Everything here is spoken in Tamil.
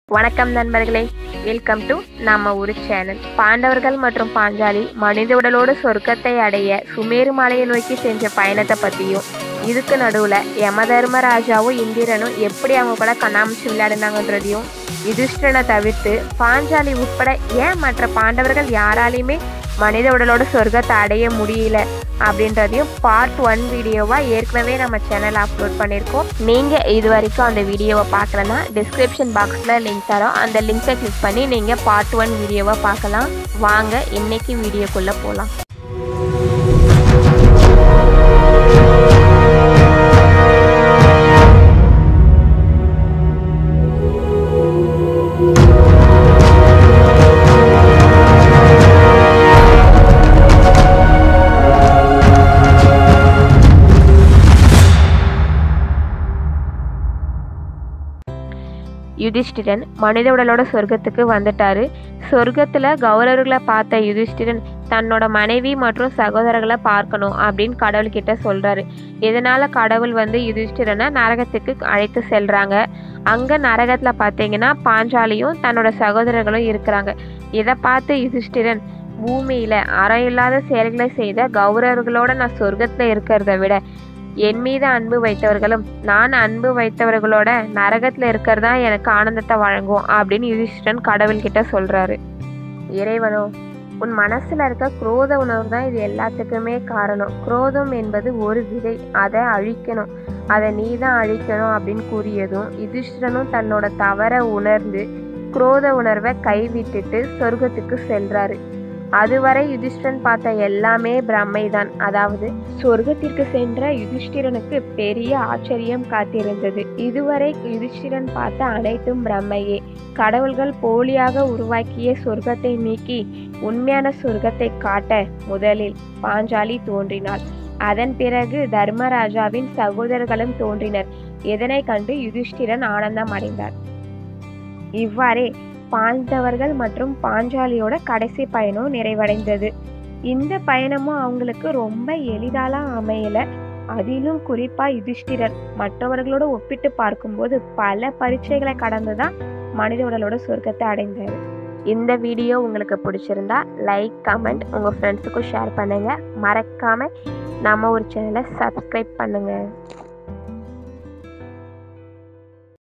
வணக்கம் நண்பர்களே வெல்கம் டு நம்ம ஊர் சேனல் பாண்டவர்கள் மற்றும் பாஞ்சாலி மனித உடலோடு சொர்க்கத்தை அடைய சுமேரு மலையை நோக்கி சென்ற பயணத்தை பற்றியும் இதுக்கு நடுவில் யமதர்மராஜாவும் இந்திரனும் எப்படி அவங்க கூட கண்ணாமூச்சி விளையாடினாங்கன்றதையும் யுதிஷ்டனை தவிர்த்து பாஞ்சாலி உட்பட ஏன் மற்ற பாண்டவர்கள் யாராலையுமே மனித உடலோட சொர்க்கத்தை அடைய முடியல அப்படின்றதையும் பார்ட் ஒன் வீடியோவாக ஏற்கனவே நம்ம சேனல் அப்லோட் பண்ணியிருக்கோம் நீங்கள் இது வரைக்கும் அந்த வீடியோவை பார்க்கலன்னா டிஸ்கிரிப்ஷன் பாக்ஸில் லிங்க் தரோம் அந்த லிங்கை கிளிக் பண்ணி நீங்கள் பார்ட் ஒன் வீடியோவை பார்க்கலாம் வாங்க இன்னைக்கு வீடியோக்குள்ளே போகலாம் யுதிஷ்டிரன் மனித உடலோட சொர்க்கத்துக்கு வந்துட்டாரு சொர்க்கத்தில் கௌரவர்களை பார்த்த யுதிஷ்டிரன் தன்னோட மனைவி மற்றும் சகோதரர்களை பார்க்கணும் அப்படின்னு கடவுள்கிட்ட சொல்றாரு இதனால கடவுள் வந்து யுதிஷ்டிரனை நரகத்துக்கு அழைத்து செல்றாங்க அங்க நரகத்துல பார்த்தீங்கன்னா பாஞ்சாலியும் தன்னோட சகோதரர்களும் இருக்கிறாங்க இதை பார்த்து யுதிஷ்டிரன் பூமியில அறம் இல்லாத செயல்களை செய்த கௌரவர்களோட நான் சொர்க்கத்துல இருக்கிறத விட என் மீது அன்பு வைத்தவர்களும் நான் அன்பு வைத்தவர்களோட நரகத்துல இருக்கிறதா எனக்கு ஆனந்தத்தை வழங்கும் அப்படின்னு யுதிஷ்டிரன் கடவுள்கிட்ட சொல்றாரு இறைவனோ உன் மனசுல இருக்க குரோத உணர்வு தான் இது எல்லாத்துக்குமே காரணம் குரோதம் என்பது ஒரு விதை அதை அழிக்கணும் அதை நீ தான் அழிக்கணும் அப்படின்னு கூறியதும் யுதிஷ்டிரனும் தன்னோட தவற உணர்ந்து குரோத உணர்வை கைவிட்டுட்டு சொர்க்கத்துக்கு செல்றாரு அதுவரை யுதிஷ்டிரன் பார்த்த எல்லாமே பிரம்மைதான் அதாவது சொர்க்கத்திற்கு சென்ற யுதிஷ்டிரனுக்கு பெரிய ஆச்சரியம் காத்திருந்தது இதுவரை யுதிஷ்டிரன் பார்த்த அனைத்தும் பிரம்மையே கடவுள்கள் போலியாக உருவாக்கிய சொர்க்கத்தை நீக்கி உண்மையான சொர்க்கத்தை காட்ட முதலில் பாஞ்சாலி தோன்றினாள் அதன் பிறகு தர்மராஜாவின் சகோதரர்களும் தோன்றினர் இதனை கண்டு யுதிஷ்டிரன் ஆனந்தம் அடைந்தார் இவ்வாறே பாண்டவர்கள் மற்றும் பாஞ்சாலியோட கடைசி பயணம் நிறைவடைந்தது இந்த பயணமும் அவங்களுக்கு ரொம்ப எளிதாலாம் அமையல அதிலும் குறிப்பா யுதிஷ்டிரர் மற்றவர்களோட ஒப்பிட்டு பார்க்கும்போது பல பரீட்சைகளை கடந்து தான் மனித உடலோட சொர்க்கத்தை அடைந்தார் இந்த வீடியோ உங்களுக்கு பிடிச்சிருந்தா லைக் கமெண்ட் உங்கள் ஃப்ரெண்ட்ஸுக்கும் ஷேர் பண்ணுங்கள் மறக்காமல் நம்ம ஒரு சேனலை சப்ஸ்கிரைப் பண்ணுங்கள்